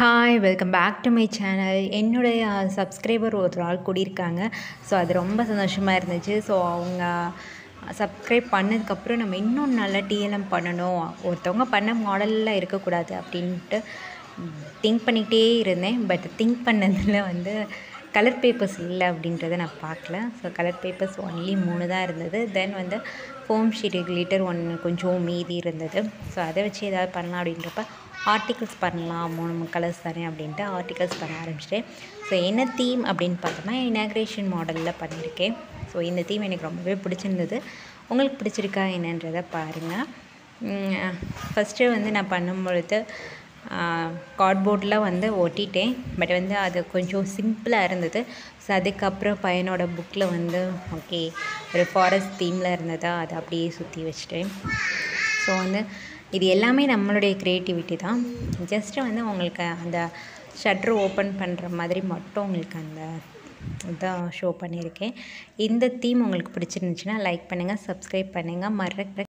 hi welcome back to my channel என்னுடைய subscriber ஒருத்தர் ஆள் கூடியிருக்காங்க ஸோ அது ரொம்ப சந்தோஷமாக இருந்துச்சு ஸோ அவங்க சப்ஸ்கிரைப் பண்ணதுக்கப்புறம் நம்ம இன்னும் நல்லா டிஎல்எம் பண்ணணும் ஒருத்தவங்க பண்ண மாடலில் இருக்கக்கூடாது அப்படின்ட்டு திங்க் பண்ணிக்கிட்டே இருந்தேன் பட் திங்க் பண்ணதில் வந்து கலர் பேப்பர்ஸ் இல்லை அப்படின்றத நான் பார்க்கல ஸோ கலர் பேப்பர்ஸ் ஒன்லி மூணு தான் இருந்தது தென் வந்து ஃபோம் ஷீட் கிளிட்டர் ஒன்று கொஞ்சம் மீதி இருந்தது ஸோ அதை வச்சு ஏதாவது பண்ணலாம் அப்படின்றப்ப ஆர்டிகல்ஸ் பண்ணலாம் மூணு கலர்ஸ் தானே அப்படின்ட்டு ஆர்டிகல்ஸ் பண்ண ஆரம்பிச்சிட்டேன் ஸோ என்ன தீம் அப்படின்னு பார்த்தோம்னா இனாக்ரேஷன் மாடலில் பண்ணியிருக்கேன் ஸோ இந்த தீம் எனக்கு ரொம்பவே பிடிச்சிருந்தது உங்களுக்கு பிடிச்சிருக்கா என்னன்றதை பாருங்கள் ஃபஸ்ட்டு வந்து நான் பண்ணும் பொழுது கார்ட்போர்டில் வந்து ஒட்டிட்டேன் பட் வந்து அது கொஞ்சம் சிம்பிளாக இருந்தது ஸோ அதுக்கப்புறம் பையனோட புக்கில் வந்து ஓகே ஒரு ஃபாரஸ்ட் தீமில் இருந்ததா அதை அப்படியே சுற்றி வச்சுட்டேன் ஸோ வந்து இது எல்லாமே நம்மளுடைய க்ரியேட்டிவிட்டி தான் ஜஸ்ட்டு வந்து உங்களுக்கு அந்த ஷட்ரு ஓப்பன் பண்ணுற மாதிரி மட்டும் உங்களுக்கு அந்த இதான் ஷோ பண்ணியிருக்கேன் இந்த தீம் உங்களுக்கு பிடிச்சிருந்துச்சுன்னா லைக் பண்ணுங்கள் சப்ஸ்கிரைப் பண்ணுங்கள் மறக்க